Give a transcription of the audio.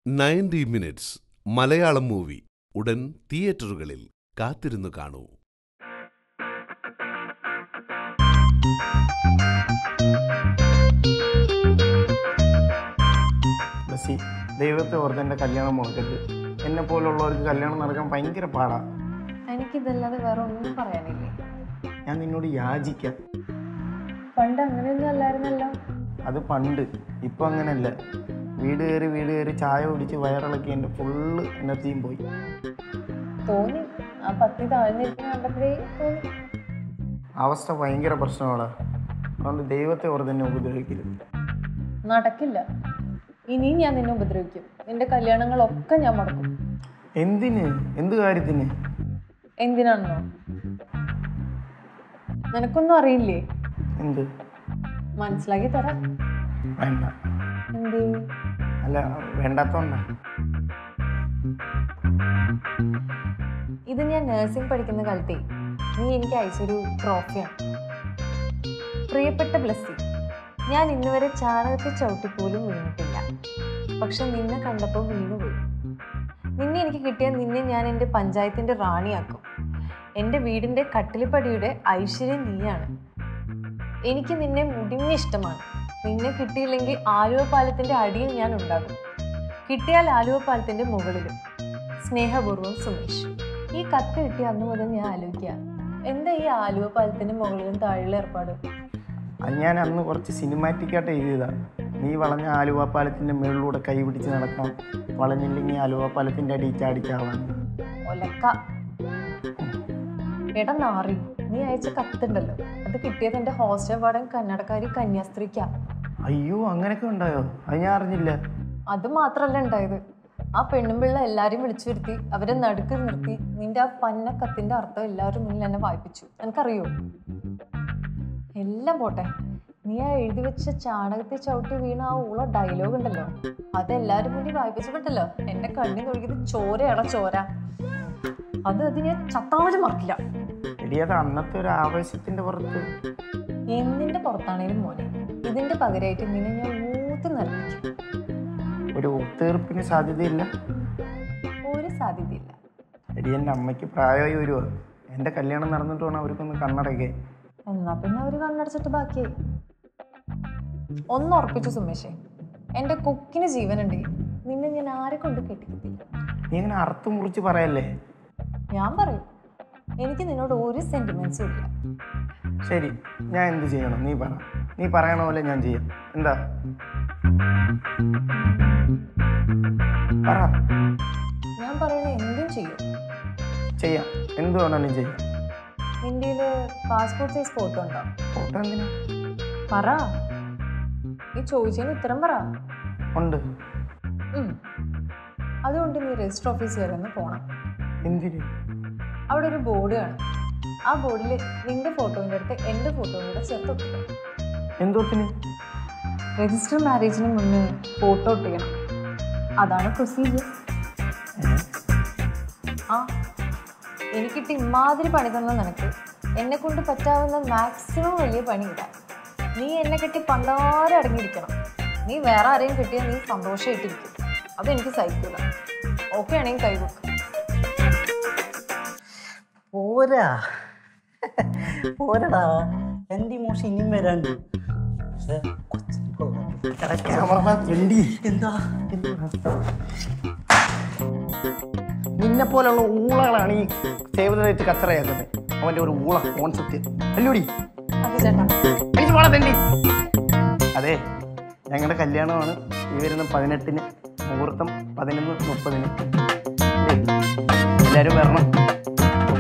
Ninety minutes Malayalam movie ഉടൻ തിയേറ്ററുകളിൽ കാത്തിരുന്നു കാണൂ ബസ്സി ദൈവത്തെ ഓർത്ത് എൻ്റെ കല്യാണം മുടക്കരുത് എന്നെ പോലുള്ളവർക്ക് കല്യാണം നടക്കാൻ ഭയങ്കര പാടാ എനിക്കിതല്ലാതെ വേറെ ഒന്നും പറയാനില്ലേ ഞാൻ നിന്നോട് യാചിക്കാം പണ്ട് അങ്ങനെയൊന്നും അല്ലായിരുന്നല്ലോ അത് പണ്ട് ഇപ്പം അങ്ങനെയല്ല വീട് കയറി വീട് കയറി ചായ കുടിച്ച് വയറിളക്കി എൻ്റെ ഫുള്ള് എനർജിയും പോയി തോന്നി ആ പത്തി താഴ്ന്നിരിക്കുന്ന കണ്ടപ്പോഴേ തോന്നി അവസ്ഥ ഭയങ്കര പ്രശ്നമാണ് അതുകൊണ്ട് ദൈവത്തെ ഓർത്ത് എന്നെ ഉപദ്രവിക്കരുത് നടക്കില്ല ഇനിയും ഞാൻ നിന്നെ ഉപദ്രവിക്കും നിന്റെ കല്യാണങ്ങളൊക്കെ ഞാൻ മുടക്കും എന്തിന് എന്ത് കാര്യത്തിന് എന്തിനാണെന്നോ നിനക്കൊന്നും അറിയില്ലേ എന്ത് മനസ്സിലാക്കി തരാം വേണ്ട എന്ത് അല്ല വേണ്ടാത്തോണ്ടാ ഇത് ഞാൻ നഴ്സിംഗ് പഠിക്കുന്ന കാലത്തേ നീ എനിക്ക് അയച്ചൊരു ട്രോഫിയാണ് പ്രിയപ്പെട്ട ബ്ലസ്സി ഞാൻ ഇന്ന് വരെ ചാണകത്തിൽ ചവിട്ടി പോലും വീണിട്ടില്ല പക്ഷെ നിന്നെ കണ്ടപ്പോൾ വീണുപോയി നിന്നെ എനിക്ക് കിട്ടിയാൽ നിന്നെ ഞാൻ എൻ്റെ പഞ്ചായത്തിൻ്റെ റാണിയാക്കും എൻ്റെ വീടിൻ്റെ കട്ടിലിപ്പടിയുടെ ഐശ്വര്യം നീയാണ് എനിക്ക് നിന്നെ മുടിഞ്ഞ ഇഷ്ടമാണ് നിന്നെ കിട്ടിയില്ലെങ്കിൽ ആലുവ പാലത്തിൻ്റെ അടിയിൽ ഞാൻ ഉണ്ടാകും കിട്ടിയാൽ ആലുവ പാലത്തിൻ്റെ മുകളിലും സ്നേഹപൂർവ്വം സുമേഷ് ഈ കത്ത് കിട്ടിയ അന്ന് മുതൽ ഞാൻ ആലോചിക്കുക എന്താ ഈ ആലുവ പാലത്തിന്റെ മുകളിലും താഴെയുള്ള ഏർപ്പാട് അത് ഞാൻ അന്ന് കുറച്ച് സിനിമാറ്റിക്കായിട്ട് എഴുതിയതാ നീ വളഞ്ഞ ആലുവ പാലത്തിൻ്റെ മുകളിലൂടെ കൈ പിടിച്ച് നടക്കാം വളഞ്ഞില്ലെങ്കിൽ ആലുവ പാലത്തിൻ്റെ അടിയിൽ ചാടിച്ചാവാൻ ഒലക്ക എടാ നാറി നീ അയച്ച കത്തുണ്ടല്ലോ അത് കിട്ടിയത് എൻ്റെ ഹോസ്റ്റൽ വാർഡൻ കന്നടക്കാരി കന്യാസ്ത്രീക്കാ അയ്യോ അങ്ങനെയൊക്കെ ഉണ്ടായോ അത് ഞാൻ അറിഞ്ഞില്ല അത് മാത്രല്ല ഉണ്ടായത് ആ പെണ്ണുമ്പിള്ള എല്ലാരെയും വിളിച്ചു വരുത്തി അവരെ നടുക്ക് നിർത്തി നിന്റെ ആ പന്ന കത്തിന്റെ അർത്ഥം എല്ലാവരും മുന്നിൽ എന്നെ വായിപ്പിച്ചു എനിക്കറിയോ എല്ലാം പോട്ടെ നീ ആ എഴുതി വെച്ച ചാണകത്തിൽ ചവിട്ടി വീണ ആ ഉള്ള ഡയലോഗ് ഉണ്ടല്ലോ അതെല്ലാരും മുന്നിൽ വായിപ്പിച്ചപ്പോട്ടല്ലോ എന്റെ കണ്ണി നോക്കിയത് ചോരയാണോ ചോര അത് അതിനെ ചത്താമലും മറക്കില്ല എടി അത് അന്നത്തെ ഒരു ആവേശത്തിൻ്റെ പുറത്ത് എന്തിന്റെ പുറത്താണേലും മോനെ ഇതിന്റെ പകരമായിട്ട് നിന്നെ ഞാൻ മൂത്ത് നിറപ്പിക്കും ഒരു ഒത്തീർപ്പിന് സാധ്യതയില്ല ഒരു സാധ്യതയില്ല എടി എൻ്റെ അമ്മയ്ക്ക് പ്രായമായി വരുവാ എൻ്റെ കല്യാണം നടന്നിട്ട് വേണം അവർക്കൊന്ന് കണ്ണടയ്ക്കേ എന്നാ പിന്നെ അവര് കണ്ണടച്ചിട്ട് ബാക്കിയായി ഒന്ന് ഉറപ്പിച്ചു സുമേഷേ എന്റെ കുക്കിന് ജീവനുണ്ടെങ്കിൽ നിന്നെ ഞാൻ ആരെ കൊണ്ട് കെട്ടിക്കത്തില്ല നീ ഇങ്ങനെ അർത്ഥം മുറിച്ച് പറയല്ലേ ഞാൻ പറയും എനിക്ക് നിന്നോട് ഒരു സെന്റിമെന്റ്സും ഇല്ല ശരി ഞാൻ എന്ത് ചെയ്യണം നീ പറ നീ പറയണ പോലെ ഞാൻ ചെയ്യാം എന്താ പറ ഞാൻ പറയുന്നത് എന്തും ചെയ്യും ചെയ്യാം എന്ത് വേണമെങ്കിലും ചെയ്യാം നിന്റെ പാസ്പോർട്ട് സൈസ് ഫോട്ടോ ഉണ്ടോ ഫോട്ടോ എന്തിനാ പറ നീ ചോദിച്ചതിന് ഉത്തരം പറ ഉണ്ട് ഉം. അതുകൊണ്ട് നീ രജിസ്റ്റർ ഓഫീസ് വരെ ഒന്ന് പോണം എന്തിന് അവിടെ ഒരു ബോർഡ് കാണും ആ ബോർഡിൽ നിന്റെ ഫോട്ടോൻ്റെ അടുത്ത് എൻ്റെ ഫോട്ടോയും കൂടെ ചേർത്ത് ഒട്ടിക്കണം എന്തോത്തിന് രജിസ്റ്റർ മാരേജിന് മുന്നേ ഫോട്ടോ ഒട്ടിക്കണം അതാണ് പ്രൊസീജിയർ ആ എനിക്കിട്ട് ഇമാതിരി പണി തന്ന നിനക്ക് എന്നെ കൊണ്ട് പറ്റാവുന്ന മാക്സിമം വലിയ പണി ഇടാം നീ എന്നെ കെട്ടി പണ്ടാരെ അടങ്ങിയിരിക്കണം നീ വേറെ ആരെയും കിട്ടിയാൽ നീ സന്തോഷമായിട്ടിരിക്കും അതെനിക്ക് സഹിക്കില്ല ഓക്കെ ആണെങ്കിൽ കൈവക്കും പോരാ പോരടാ എൻ്റെ ഇമോഷൻ ഇനിയും വരാണ്ട് പക്ഷേ ക്യാമറമാൻ എണ്ടി എന്താ നിന്നെ പോലുള്ള ഊളകളാണ് ഈ സേവനമായിട്ട് കച്ചറയാക്കുന്നത് അവൻ്റെ ഒരു ഊള കോൺസെപ്റ്റ് അല്ലൂടി അത് ചേട്ടാ എനിക്ക് പോണ തെണ്ടി അതെ ഞങ്ങളുടെ കല്യാണമാണ് ഈ വരുന്ന പതിനെട്ടിന് മുഹൂർത്തം പതിനൊന്ന് മുപ്പതിന് എല്ലാവരും വരണം